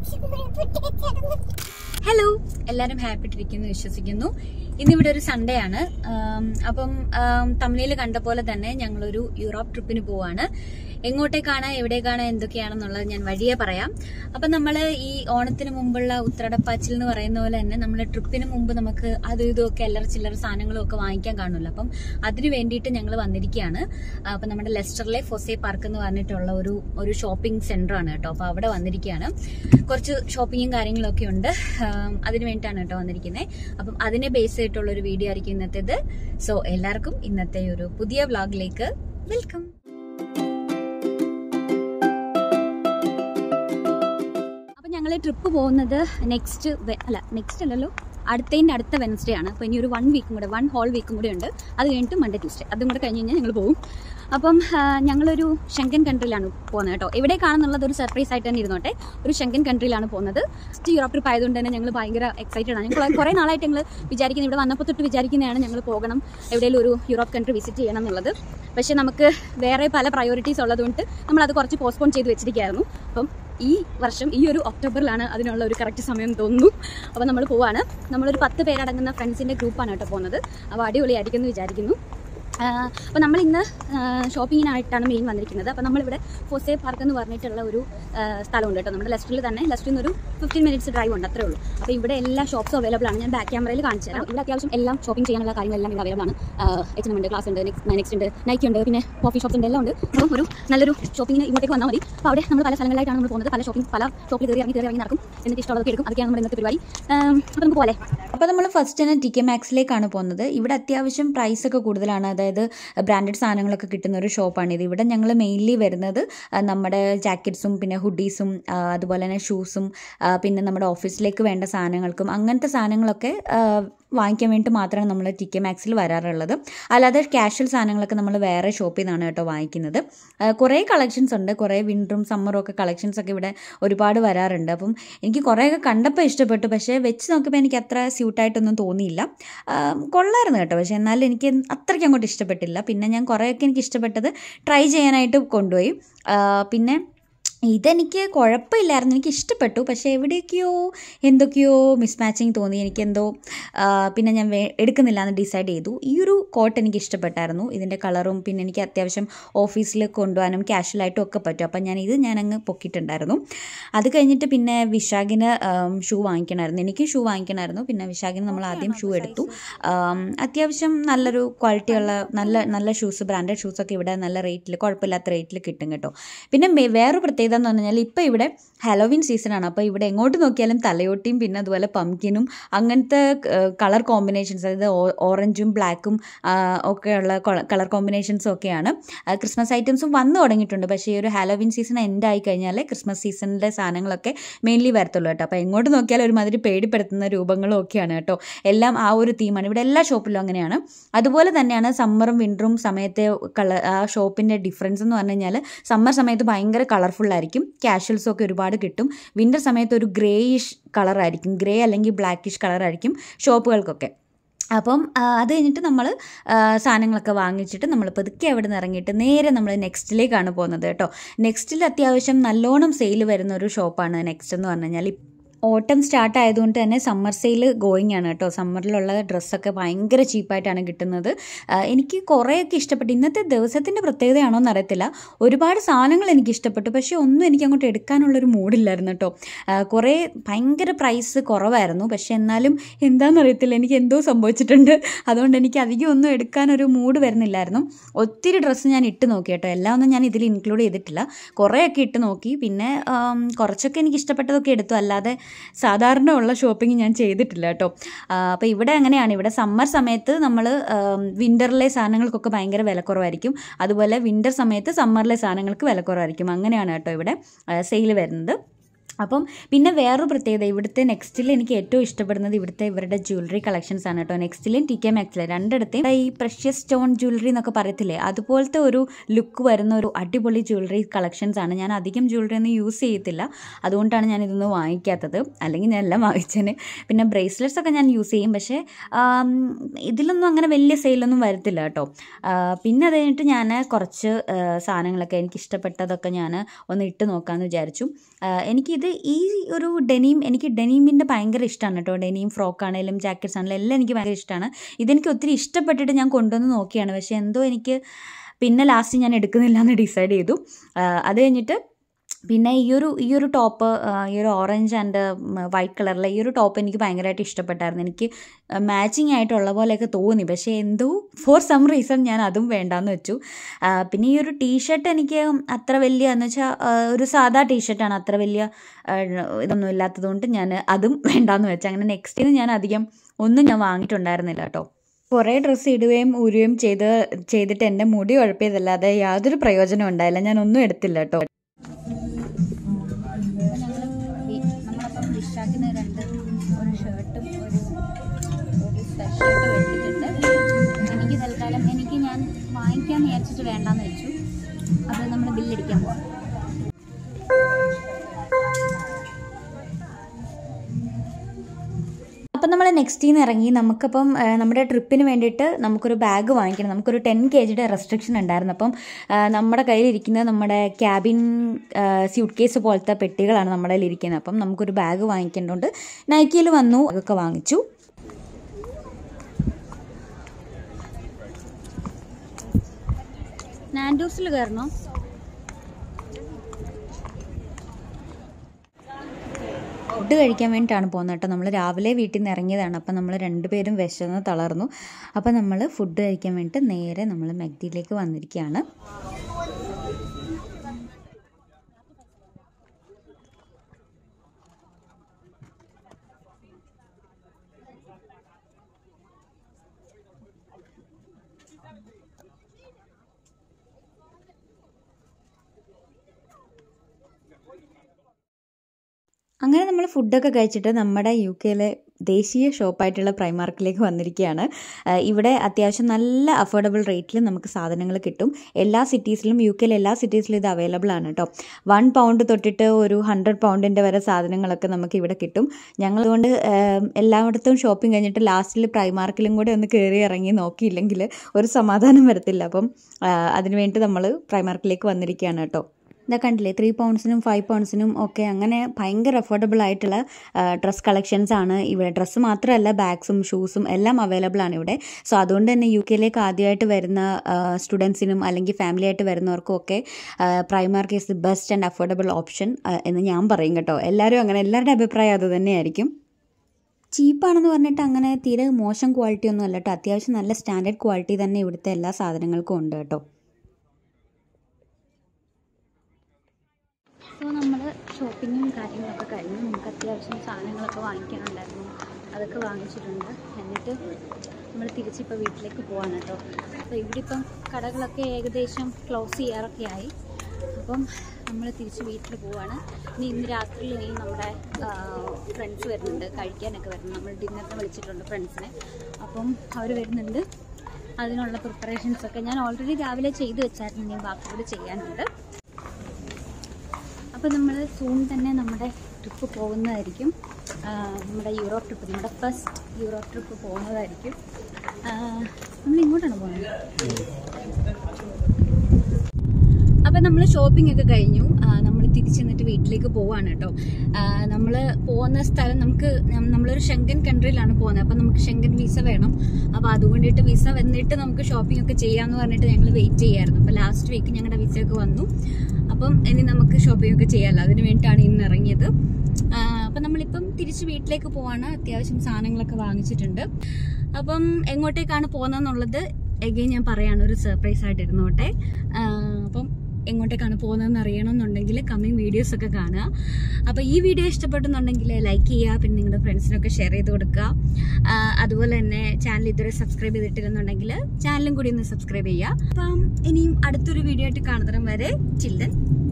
hello എല്ലാവരും happy ഇട്ടിരിക്കുന്നു വിശ്വസിക്കുന്നു ഇന്നിവിടെ ഒരു സൺഡേ ആണ് ആം, അപ്പം തമിഴിൽ കണ്ട പോലെ തന്നെ ഞങ്ങളൊരു യൂറോപ്പ് ട്രിപ്പിന് പോവാണ് എങ്ങോട്ടേക്കാണ് എവിടേക്കാണ് എന്തൊക്കെയാണെന്നുള്ളത് ഞാൻ വഴിയെ പറയാം അപ്പം നമ്മൾ ഈ ഓണത്തിന് മുമ്പുള്ള ഉത്രടപ്പാച്ചിൽ എന്ന് പറയുന്ന പോലെ തന്നെ നമ്മൾ ട്രിപ്പിന് മുമ്പ് നമുക്ക് അതും ഇതും ഒക്കെ അല്ലറ ചില്ലറ സാധനങ്ങളും ഒക്കെ വാങ്ങിക്കാൻ കാണുമല്ലോ അപ്പം അതിന് വേണ്ടിയിട്ട് ഞങ്ങൾ വന്നിരിക്കുകയാണ് അപ്പം നമ്മുടെ ലെസ്റ്ററിലെ ഫൊസെ പാർക്ക് എന്ന് പറഞ്ഞിട്ടുള്ള ഒരു ഒരു ഷോപ്പിംഗ് സെന്റർ ആണ് കേട്ടോ അപ്പോൾ അവിടെ വന്നിരിക്കുകയാണ് കുറച്ച് ഷോപ്പിങ്ങും കാര്യങ്ങളൊക്കെ ഉണ്ട് ആം, അതിന് വേണ്ടിയിട്ടാണ് കേട്ടോ വന്നിരിക്കുന്നത് അപ്പം അതിനെ ബേസ് ചെയ്തിട്ടുള്ള ഒരു വീഡിയോ ആയിരിക്കും ഇന്നത്തേത് സോ എല്ലാവർക്കും ഇന്നത്തെ ഒരു പുതിയ വ്ളോഗിലേക്ക് വെൽക്കം അപ്പം ഞങ്ങൾ ട്രിപ്പ് പോകുന്നത് നെക്സ്റ്റ് അല്ല നെക്സ്റ്റ് അല്ലല്ലോ അടുത്തതിൻ്റെ അടുത്ത വെനസ്ഡേ ആണ് അപ്പോൾ ഇനി ഒരു വൺ വീക്കും കൂടെ വൺ ഹോൾ വീക്കും കൂടെ ഉണ്ട് അത് കഴിഞ്ഞിട്ട് മൺഡേ ട്യൂസ്ഡേ അതും കൂടെ കഴിഞ്ഞ് കഴിഞ്ഞാൽ ഞങ്ങൾ പോകും അപ്പം ആ, ഞങ്ങളൊരു ഷെങ്കൻ കൺട്രിയിലാണ് പോകുന്നത് കേട്ടോ എവിടേക്കാണെന്നുള്ളത് ഒരു സർപ്രൈസ് ആയിട്ട് തന്നെ ഇരുന്നോട്ടെ ഒരു ഷെങ്കൻ കൺട്രിയിലാണ് പോകുന്നത് ഫസ്റ്റ് യൂറോപ്പ് ട്രിപ്പ് ആയതുകൊണ്ട് തന്നെ ഞങ്ങൾ ഭയങ്കര എക്സൈറ്റഡ് ആണ് ഞങ്ങൾ കുറേ നാളായിട്ട് ഞങ്ങൾ വിചാരിക്കുന്നത് ഇവിടെ വന്നപ്പോൾ തൊട്ട് വിചാരിക്കുന്നതാണ് ഞങ്ങൾ പോകണം എവിടെയെങ്കിലും ഒരു യൂറോപ്പ് കൺട്രി വിസിറ്റ് ചെയ്യണം എന്നുള്ളത് പക്ഷേ നമുക്ക് വേറെ പല പ്രയോറിറ്റീസ് ഉള്ളതുകൊണ്ട് നമ്മളത് കുറച്ച് പോസ്റ്റ്പോൺ ചെയ്ത് വെച്ചിരിക്കുകയായിരുന്നു അപ്പം ഈ വർഷം ഈ ഒരു ഒക്ടോബറിലാണ് അതിനുള്ള ഒരു കറക്റ്റ് സമയം എന്ന് തോന്നുന്നു അപ്പോൾ നമ്മൾ പോവാണ് നമ്മളൊരു പത്ത് പേരടങ്ങുന്ന ഫ്രണ്ട്സിൻ്റെ ഗ്രൂപ്പാണ് കേട്ടോ പോകുന്നത് അപ്പോൾ അടിപൊളിയായിരിക്കും എന്ന് വിചാരിക്കുന്നു അപ്പോൾ നമ്മൾ ഇന്ന് ഷോപ്പിങ്ങിനായിട്ടാണ് മെയിൻ വന്നിരിക്കുന്നത് അപ്പോൾ നമ്മളിവിടെ ഫൊസെ പാർക്ക് എന്ന് പറഞ്ഞിട്ടുള്ള ഒരു ആ, സ്ഥലമുണ്ട് കേട്ടോ നമ്മുടെ ലെസ്റ്ററിൽ തന്നെ ലെസ്റ്ററിൽ നിന്ന് ഒരു ഫിഫ്റ്റീൻ മിനിറ്റ്സ് ഡ്രൈവ് ഉണ്ട് അത്രേ ഉള്ളൂ അപ്പോൾ ഇവിടെ എല്ലാ ഷോപ്സും അവൈലബിൾ ആണ് ഞാൻ ബാക്ക് ക്യാമറയിൽ കാണിച്ചു തരാം ഇവിടെ അത്യാവശ്യം എല്ലാം ഷോപ്പിംഗ് ചെയ്യാനുള്ള കാര്യങ്ങളെല്ലാം ഇവിടെ അവൈലബിൾ ആണ് എച്ച് എം ഉണ്ട് ക്ലാസ് ഉണ്ട് നെക്സ്റ്റ് ഉണ്ട് നൈക്കി ഉണ്ട് പിന്നെ കോഫി ഷോപ്സ് ഉണ്ട് എല്ലാം ഉണ്ട് അപ്പം ഒരു നല്ലൊരു ഷോപ്പിങ്ങിന് ഇങ്ങോട്ടേക്ക് വന്നാൽ മതി അപ്പോൾ അവിടെ നമ്മൾ പല സ്ഥലങ്ങളിലായിട്ടാണ് നമ്മൾ പോകുന്നത് പല ഷോപ്പിംഗ് പല ഷോപ്പിൽ കയറി ഇറങ്ങി കയറി ഇറങ്ങി നടക്കും എന്നിട്ട് ഇഷ്ടമുള്ളതൊക്കെ എടുക്കും അതൊക്കെയാണ് നമ്മുടെ ഇന്നത്തെ പരിപാടി അപ്പോൾ നമുക്ക് പോലെ അപ്പോൾ നമ്മൾ ഫസ്റ്റ് തന്നെ ടി കെ മാക്സിലേക്കാണ് പോകുന്നത് ഇവിടെ അത്യാവശ്യം പ്രൈസ് ഒക്കെ കൂടുതലാണ് അതായത് ബ്രാൻഡഡ് സാധനങ്ങളൊക്കെ കിട്ടുന്ന ഒരു ഷോപ്പാണിത് ഇവിടെ ഞങ്ങൾ മെയിൻലി വരുന്നത് ആ, നമ്മുടെ ജാക്കറ്റ്സും പിന്നെ ഹുഡീസും ആ, അതുപോലെ തന്നെ ഷൂസും ആ, പിന്നെ നമ്മുടെ ഓഫീസിലേക്ക് വേണ്ട സാധനങ്ങൾക്കും അങ്ങനത്തെ സാധനങ്ങളൊക്കെ ആ, വാങ്ങിക്കാൻ വേണ്ടി മാത്രമാണ് നമ്മൾ ടി കെ മാക്സിൽ വരാറുള്ളത് അല്ലാതെ കാഷ്വൽ സാധനങ്ങളൊക്കെ നമ്മൾ വേറെ ഷോപ്പിൽ നിന്നാണ് കേട്ടോ വാങ്ങിക്കുന്നത് ആ, കുറേ കളക്ഷൻസ് ഉണ്ട് കുറേ വിൻ്ററും സമ്മറും ഒക്കെ കളക്ഷൻസ് ഒക്കെ ഇവിടെ ഒരുപാട് വരാറുണ്ട് അപ്പം എനിക്ക് കുറേയൊക്കെ കണ്ടപ്പോൾ ഇഷ്ടപ്പെട്ടു പക്ഷേ വെച്ച് നോക്കുമ്പോൾ എനിക്ക് അത്ര സ്യൂട്ടായിട്ടൊന്നും തോന്നിയില്ല ആ, കൊള്ളായിരുന്നു കേട്ടോ പക്ഷേ എന്നാലും എനിക്ക് അത്രയ്ക്ക് അങ്ങോട്ട് ഇഷ്ടപ്പെട്ടില്ല പിന്നെ ഞാൻ കുറേയൊക്കെ എനിക്ക് ഇഷ്ടപ്പെട്ടത് ട്രൈ ചെയ്യാനായിട്ട് കൊണ്ടുപോയി ആ, പിന്നെ ഇതെനിക്ക് കുഴപ്പമില്ലായിരുന്നു എനിക്ക് ഇഷ്ടപ്പെട്ടു പക്ഷേ എവിടെയൊക്കെയോ എന്തൊക്കെയോ മിസ്മാച്ചിങ് തോന്നി എനിക്കെന്തോ ആ, പിന്നെ ഞാൻ വേ എടുക്കുന്നില്ല എന്ന് ഡിസൈഡ് ചെയ്തു ഈ ഒരു കോട്ട് എനിക്ക് ഇഷ്ടപ്പെട്ടായിരുന്നു ഇതിൻ്റെ കളറും പിന്നെ എനിക്ക് അത്യാവശ്യം ഓഫീസിൽ കൊണ്ടുപോകാനും ക്യാഷ്വലായിട്ടും ഒക്കെ പറ്റും അപ്പം ഞാൻ ഇത് ഞാൻ അങ്ങ് പൊക്കിയിട്ടുണ്ടായിരുന്നു അത് കഴിഞ്ഞിട്ട് പിന്നെ വിശാഖിന് ഷൂ വാങ്ങിക്കണമായിരുന്നു എനിക്ക് ഷൂ വാങ്ങിക്കണമായിരുന്നു പിന്നെ വിശാഖിന് നമ്മൾ ആദ്യം ഷൂ എടുത്തു ആം, അത്യാവശ്യം നല്ലൊരു ക്വാളിറ്റിയുള്ള നല്ല നല്ല ഷൂസ് ബ്രാൻഡഡ് ഷൂസൊക്കെ ഇവിടെ നല്ല റേറ്റിൽ കുഴപ്പമില്ലാത്ത റേറ്റിൽ കിട്ടും കേട്ടോ പിന്നെ മെ- വേറൊരു പ്രത്യേകത എന്ന് പറഞ്ഞാൽ ഇപ്പോൾ ഇവിടെ ഹലോവിൻ സീസണാണ് അപ്പോൾ ഇവിടെ എങ്ങോട്ട് നോക്കിയാലും തലയോട്ടിയും പിന്നെ അതുപോലെ പംകിനും അങ്ങനത്തെ കളർ കോമ്പിനേഷൻസ് അതായത് ഓ- ഓറഞ്ചും ബ്ലാക്കും ഒക്കെയുള്ള കളർ കോമ്പിനേഷൻസും ഒക്കെയാണ് ആ, ക്രിസ്മസ് ഐറ്റംസും വന്നു തുടങ്ങിയിട്ടുണ്ട് പക്ഷേ ഈ ഒരു ഹാലോവിൻ സീസൺ എൻഡ് ആയി കഴിഞ്ഞാൽ ക്രിസ്മസ് സീസണിലെ സാധനങ്ങളൊക്കെ മെയിൻലി വരത്തുള്ളൂ കേട്ടോ അപ്പോൾ എങ്ങോട്ട് നോക്കിയാലും ഒരുമാതിരി പേടിപ്പെടുത്തുന്ന രൂപങ്ങളും ഒക്കെയാണ് കേട്ടോ എല്ലാം ആ ഒരു തീമാണ് ഇവിടെ എല്ലാ ഷോപ്പിലും അങ്ങനെയാണ് അതുപോലെ തന്നെയാണ് സമ്മറും വിൻ്ററും സമയത്തെ കളർ ആ ഷോപ്പിൻ്റെ ഡിഫറൻസ് എന്ന് പറഞ്ഞു കഴിഞ്ഞാൽ സമ്മർ സമയത്ത് ഭയങ്കര കളർഫുൾ ആയിരിക്കും കാഷ്വൽസും ഒക്കെ ഒരുപാട് കിട്ടും വിൻ്റർ സമയത്ത് ഒരു ഗ്രേയിഷ് കളറായിരിക്കും ഗ്രേ അല്ലെങ്കിൽ ബ്ലാക്കിഷ് കളറായിരിക്കും ഷോപ്പുകൾക്കൊക്കെ അപ്പം ആ, അത് കഴിഞ്ഞിട്ട് നമ്മൾ സാധനങ്ങളൊക്കെ വാങ്ങിച്ചിട്ട് നമ്മൾ പതുക്കെ അവിടെ നിന്ന് ഇറങ്ങിയിട്ട് നേരെ നമ്മൾ നെക്സ്റ്റിലേക്കാണ് പോകുന്നത് കേട്ടോ നെക്സ്റ്റിൽ അത്യാവശ്യം നല്ലോണം സെയിൽ വരുന്ന ഒരു ഷോപ്പാണ് നെക്സ്റ്റ് എന്ന് പറഞ്ഞു കഴിഞ്ഞാൽ ഓട്ടം സ്റ്റാർട്ട് ആയതുകൊണ്ട് തന്നെ സമ്മർ സെയിൽ ഗോയിങ് ആണ് കേട്ടോ സമ്മറിലുള്ള ഡ്രസ്സൊക്കെ ഭയങ്കര ചീപ്പായിട്ടാണ് കിട്ടുന്നത് ആ, എനിക്ക് കുറേയൊക്കെ ഇഷ്ടപ്പെട്ടു ഇന്നത്തെ ദിവസത്തിൻ്റെ പ്രത്യേകതയാണോ എന്ന് അറിയത്തില്ല ഒരുപാട് സാധനങ്ങൾ എനിക്ക് ഇഷ്ടപ്പെട്ടു പക്ഷേ ഒന്നും എനിക്ക് അങ്ങോട്ട് എടുക്കാനുള്ളൊരു മൂഡില്ലായിരുന്നു കേട്ടോ ആ, കുറേ ഭയങ്കര പ്രൈസ് കുറവായിരുന്നു പക്ഷേ എന്നാലും എന്താണെന്നറിയത്തില്ല എനിക്ക് എന്തോ സംഭവിച്ചിട്ടുണ്ട് അതുകൊണ്ട് എനിക്ക് അധികം ഒന്നും എടുക്കാനൊരു മൂഡ് വരുന്നില്ലായിരുന്നു ഒത്തിരി ഡ്രസ്സ് ഞാൻ ഇട്ട് നോക്കി കേട്ടോ എല്ലാം ഒന്നും ഞാൻ ഇതിൽ ഇൻക്ലൂഡ് ചെയ്തിട്ടില്ല കുറേയൊക്കെ ഇട്ട് നോക്കി പിന്നെ ആം, കുറച്ചൊക്കെ എനിക്ക് ഇഷ്ടപ്പെട്ടതൊക്കെ എടുത്തു അല്ലാതെ സാധാരണ ഉള്ള ഷോപ്പിംഗ് ഞാൻ ചെയ്തിട്ടില്ല കേട്ടോ അപ്പോൾ ഇവിടെ അങ്ങനെയാണ് ഇവിടെ സമ്മർ സമയത്ത് നമ്മൾ വിൻ്ററിലെ സാധനങ്ങൾക്കൊക്കെ ഭയങ്കര വിലക്കുറവായിരിക്കും അതുപോലെ വിൻ്റർ സമയത്ത് സമ്മറിലെ സാധനങ്ങൾക്ക് വിലക്കുറവായിരിക്കും അങ്ങനെയാണ് കേട്ടോ ഇവിടെ സെയിൽ വരുന്നത് അപ്പം പിന്നെ വേറൊരു പ്രത്യേകത ഇവിടുത്തെ നെക്സ്റ്റിൽ എനിക്ക് ഏറ്റവും ഇഷ്ടപ്പെടുന്നത് ഇവിടുത്തെ ഇവരുടെ ജ്വല്ലറി കളക്ഷൻസ് ആണ് കേട്ടോ നെക്സ്റ്റിലും ടി കെ മാക്സിലും രണ്ടിടത്തെയും ഈ പ്രഷ്യസ് സ്റ്റോൺ ജ്വല്ലറി എന്നൊക്കെ പറയത്തില്ലേ അതുപോലത്തെ ഒരു ലുക്ക് വരുന്ന ഒരു അടിപൊളി ജ്വല്ലറി കളക്ഷൻസ് ആണ് ഞാൻ അധികം ജ്വല്ലറി ഒന്നും യൂസ് ചെയ്യത്തില്ല അതുകൊണ്ടാണ് ഞാൻ ഇതൊന്നും വാങ്ങിക്കാത്തത് അല്ലെങ്കിൽ ഞാൻ എല്ലാം വാങ്ങിച്ചേനെ പിന്നെ ബ്രേസ്ലെറ്റ്സ് ഒക്കെ ഞാൻ യൂസ് ചെയ്യും പക്ഷേ ആം, ഇതിലൊന്നും അങ്ങനെ വലിയ സെയിലൊന്നും വരത്തില്ല കേട്ടോ ആ, പിന്നെ അത് കഴിഞ്ഞിട്ട് ഞാൻ കുറച്ച് ആ, സാധനങ്ങളൊക്കെ എനിക്ക് ഇഷ്ടപ്പെട്ടതൊക്കെ ഞാൻ ഒന്ന് ഇട്ട് നോക്കാമെന്ന് വിചാരിച്ചു ആ, എനിക്കിത് ഇത് ഈ ഒരു ഡെനീം എനിക്ക് ഡെനീമിൻ്റെ ഭയങ്കര ഇഷ്ടമാണ് കേട്ടോ ഡെനീം ഫ്രോക്ക് ആണെങ്കിലും ജാക്കറ്റ്സ് ആണെങ്കിലും എല്ലാം എനിക്ക് ഭയങ്കര ഇഷ്ടമാണ് ഇതെനിക്ക് ഒത്തിരി ഇഷ്ടപ്പെട്ടിട്ട് ഞാൻ കൊണ്ടുവന്ന് നോക്കിയാണ് പക്ഷേ എന്തോ എനിക്ക് പിന്നെ ലാസ്റ്റ് ഞാൻ എടുക്കുന്നില്ല എന്ന് ഡിസൈഡ് ചെയ്തു ആ, അത് കഴിഞ്ഞിട്ട് പിന്നെ ഈ ഒരു ഈ ഒരു ടോപ്പ് ഈ ഒരു ഓറഞ്ച് ആൻഡ് വൈറ്റ് കളറിലെ ഈ ഒരു ടോപ്പ് എനിക്ക് ഭയങ്കരമായിട്ട് ഇഷ്ടപ്പെട്ടായിരുന്നു എനിക്ക് മാച്ചിങ് ആയിട്ടുള്ള പോലെയൊക്കെ തോന്നി പക്ഷേ എന്തോ ഫോർ സം റീസൺ ഞാൻ അതും വേണ്ടാന്ന് വെച്ചു ആ, പിന്നെ ഈ ഒരു ടീഷർട്ട് എനിക്ക് അത്ര വലിയ എന്ന് വെച്ചാൽ ഒരു സാധാ ടീഷർട്ടാണ് അത്ര വലിയ ആ, ഇതൊന്നും ഇല്ലാത്തതുകൊണ്ട് ഞാൻ അതും വേണ്ടാന്ന് വെച്ചു അങ്ങനെ നെക്സ്റ്റിന് ഞാൻ അധികം ഒന്നും ഞാൻ വാങ്ങിയിട്ടുണ്ടായിരുന്നില്ല കേട്ടോ കുറേ ഡ്രസ്സ് ഇടുകയും ഊരുകയും ചെയ്ത് ചെയ്തിട്ട് എൻ്റെ മുടി കുഴപ്പമിതല്ലാതെ യാതൊരു പ്രയോജനം ഉണ്ടായില്ല ഞാൻ ഒന്നും എടുത്തില്ല കേട്ടോ അപ്പോൾ ഞങ്ങൾ നമ്മളപ്പം ഡിഷാക്കിന് രണ്ട് ഒരു ഷർട്ടും ഒരു ഒരു ഷർട്ടും എടുത്തിട്ടുണ്ട് എനിക്ക് തൽക്കാലം എനിക്ക് ഞാൻ വാങ്ങിക്കാൻ വിചാരിച്ചിട്ട് വേണ്ടാന്ന് വെച്ചു അപ്പോൾ നമ്മൾ ബില്ലടിക്കാൻ പോവാം അപ്പം നമ്മൾ നെക്സ്റ്റിൽ നിന്ന് ഇറങ്ങി നമുക്കപ്പം ആ, നമ്മുടെ ട്രിപ്പിന് വേണ്ടിയിട്ട് നമുക്കൊരു ബാഗ് വാങ്ങിക്കണം നമുക്കൊരു ടെൻ കെ ജിയുടെ റെസ്ട്രിക്ഷൻ ഉണ്ടായിരുന്നു അപ്പം ആ, നമ്മുടെ കയ്യിലിരിക്കുന്നത് നമ്മുടെ ക്യാബിൻ സ്യൂട്ട് കേസ് പോലത്തെ പെട്ടികളാണ് നമ്മുടെ കയ്യിൽ ഇരിക്കുന്നത് അപ്പം നമുക്കൊരു ബാഗ് വാങ്ങിക്കേണ്ടതുകൊണ്ട് നൈക്കിയിൽ വന്നു അതൊക്കെ വാങ്ങിച്ചു നാൻഡൂസിൽ കയറണോ ഫുഡ് കഴിക്കാൻ വേണ്ടിയിട്ടാണ് പോകുന്നത് കേട്ടോ നമ്മൾ രാവിലെ വീട്ടിൽ നിന്ന് ഇറങ്ങിയതാണ് അപ്പം നമ്മൾ രണ്ടുപേരും വിശന്ന് തളർന്നു അപ്പം നമ്മൾ ഫുഡ് കഴിക്കാൻ വേണ്ടിയിട്ട് നേരെ നമ്മൾ മെഗ്ദിയിലേക്ക് വന്നിരിക്കുകയാണ് അങ്ങനെ നമ്മൾ ഫുഡൊക്കെ കഴിച്ചിട്ട് നമ്മുടെ യു കെയിലെ ദേശീയ ഷോപ്പായിട്ടുള്ള പ്രൈമാർക്കിലേക്ക് വന്നിരിക്കുകയാണ് ആ, ഇവിടെ അത്യാവശ്യം നല്ല അഫോർഡബിൾ റേറ്റിൽ നമുക്ക് സാധനങ്ങൾ കിട്ടും എല്ലാ സിറ്റീസിലും യു കെയിലെ എല്ലാ സിറ്റീസിലും ഇത് അവൈലബിൾ ആണ് കേട്ടോ വൺ പൗണ്ട് തൊട്ടിട്ട് ഒരു ഹൺഡ്രഡ് പൗണ്ടിൻ്റെ വരെ സാധനങ്ങളൊക്കെ നമുക്ക് ഇവിടെ കിട്ടും ഞങ്ങൾ അതുകൊണ്ട് ആ, എല്ലായിടത്തും ഷോപ്പിംഗ് കഴിഞ്ഞിട്ട് ലാസ്റ്റിൽ പ്രൈമാർക്കിലും കൂടെ ഒന്ന് കയറി ഇറങ്ങി നോക്കിയില്ലെങ്കിൽ ഒരു സമാധാനം വരത്തില്ല അപ്പം ആ, അതിന് വേണ്ടി നമ്മൾ പ്രൈമാർക്കിലേക്ക് വന്നിരിക്കുകയാണ് കേട്ടോ ഇതാ കണ്ടില്ലേ ത്രീ പൗണ്ട്സിനും ഫൈവ് പൗണ്ട്സിനും ഒക്കെ അങ്ങനെ ഭയങ്കര അഫോർഡബിൾ ആയിട്ടുള്ള ഡ്രസ് കളക്ഷൻസ് ആണ് ഇവിടെ ഡ്രസ്സ് മാത്രമല്ല ബാഗ്സും ഷൂസും എല്ലാം അവൈലബിൾ ആണ് ഇവിടെ സോ അതുകൊണ്ട് തന്നെ യു കെയിലേക്ക് ആദ്യമായിട്ട് വരുന്ന സ്റ്റുഡൻസിനും അല്ലെങ്കിൽ ഫാമിലി ആയിട്ട് വരുന്നവർക്കും ഒക്കെ Primark is the best and affordable option എന്ന് ഞാൻ പറയും കേട്ടോ എല്ലാവരും അങ്ങനെ എല്ലാവരുടെ അഭിപ്രായം അത് തന്നെയായിരിക്കും ചീപ്പാണെന്ന് പറഞ്ഞിട്ട് അങ്ങനെ തീരെ മോശം ക്വാളിറ്റി ഒന്നും അല്ല കേട്ടോ അത്യാവശ്യം നല്ല സ്റ്റാൻഡേർഡ് ക്വാളിറ്റി തന്നെ ഇവിടുത്തെ എല്ലാ സാധനങ്ങൾക്കും ഉണ്ട് കേട്ടോ സോ നമ്മൾ ഷോപ്പിങ്ങും കാര്യങ്ങളൊക്കെ കഴിഞ്ഞു നമുക്ക് അത്യാവശ്യം സാധനങ്ങളൊക്കെ വാങ്ങിക്കാനുണ്ടായിരുന്നു അതൊക്കെ വാങ്ങിച്ചിട്ടുണ്ട് എന്നിട്ട് നമ്മൾ തിരിച്ചിപ്പോൾ വീട്ടിലേക്ക് പോവാണ് കേട്ടോ അപ്പോൾ ഇവിടെ ഇപ്പം കടകളൊക്കെ ഏകദേശം ക്ലോസ് ചെയ്യാറൊക്കെ ആയി അപ്പം നമ്മൾ തിരിച്ച് വീട്ടിൽ പോവാണ് ഇനി ഇന്ന് രാത്രിയിൽ ഇനി നമ്മുടെ ഫ്രണ്ട്സ് വരുന്നുണ്ട് കഴിക്കാനൊക്കെ വരുന്നുണ്ട് നമ്മൾ ഡിന്നറിന് വിളിച്ചിട്ടുണ്ട് ഫ്രണ്ട്സിനെ അപ്പം അവർ വരുന്നുണ്ട് അതിനുള്ള പ്രിപ്പറേഷൻസ് ഒക്കെ ഞാൻ ഓൾറെഡി രാവിലെ ചെയ്തു വെച്ചായിരുന്നു ഇനി ബാക്കി കൂടി ചെയ്യാനുണ്ട് അപ്പോൾ നമ്മൾ സൂൺ തന്നെ നമ്മുടെ ട്രിപ്പ് പോകുന്നതായിരിക്കും ആ, നമ്മുടെ യൂറോപ്പ് ട്രിപ്പ് നമ്മുടെ ഫസ്റ്റ് യൂറോപ്പ് ട്രിപ്പ് പോകുന്നതായിരിക്കും നമ്മൾ ഇങ്ങോട്ടാണ് പോകുന്നത് അപ്പം നമ്മൾ ഷോപ്പിംഗ് ഒക്കെ കഴിഞ്ഞു നമ്മൾ തിരിച്ചു നിന്നിട്ട് വീട്ടിലേക്ക് പോവാണ് കേട്ടോ നമ്മൾ പോകുന്ന സ്ഥലം നമുക്ക് നം- നമ്മളൊരു ഷെങ്കൻ കൺട്രിയിലാണ് പോകുന്നത് അപ്പം നമുക്ക് ഷെങ്കൻ വിസ വേണം അപ്പോൾ അതുകൊണ്ടിട്ട് വിസ വന്നിട്ട് നമുക്ക് ഷോപ്പിംഗ് ഒക്കെ ചെയ്യാമെന്ന് പറഞ്ഞിട്ട് ഞങ്ങൾ വെയിറ്റ് ചെയ്യായിരുന്നു അപ്പോൾ ലാസ്റ്റ് വീക്ക് ഞങ്ങളുടെ വിസ ഒക്കെ വന്നു അപ്പം ഇനി നമുക്ക് ഷോപ്പിംഗ് ഒക്കെ ചെയ്യാമല്ലോ അതിന് വേണ്ടിയിട്ടാണ് ഇന്ന് ഇറങ്ങിയത് ആ, അപ്പം നമ്മളിപ്പം തിരിച്ച് വീട്ടിലേക്ക് പോവാണ് അത്യാവശ്യം സാധനങ്ങളൊക്കെ വാങ്ങിച്ചിട്ടുണ്ട് അപ്പം എങ്ങോട്ടേക്കാണ് പോകുന്നതെന്നുള്ളത് എഗെയിൻ ഞാൻ പറയാണ് ഒരു സർപ്രൈസ് ആയിട്ട് ഇരുന്നോട്ടെ ആ, അപ്പം എങ്ങോട്ടേക്കാണ് പോകുന്നതെന്ന് അറിയണമെന്നുണ്ടെങ്കിൽ കമ്മിങ് വീഡിയോസ് ഒക്കെ കാണുക അപ്പോൾ ഈ വീഡിയോ ഇഷ്ടപ്പെട്ടെന്നുണ്ടെങ്കിൽ ലൈക്ക് ചെയ്യുക പിന്നെ നിങ്ങളുടെ ഫ്രണ്ട്സിനൊക്കെ ഷെയർ ചെയ്ത് കൊടുക്കുക ആ, അതുപോലെ തന്നെ ചാനൽ ഇതുവരെ സബ്സ്ക്രൈബ് ചെയ്തിട്ടില്ലെന്നുണ്ടെങ്കിൽ ചാനലും കൂടി ഒന്ന് സബ്സ്ക്രൈബ് ചെയ്യുക അപ്പം ഇനിയും അടുത്തൊരു വീഡിയോ ആയിട്ട് കാണുന്നതിനും വരെ ചിൽഡ്രൻ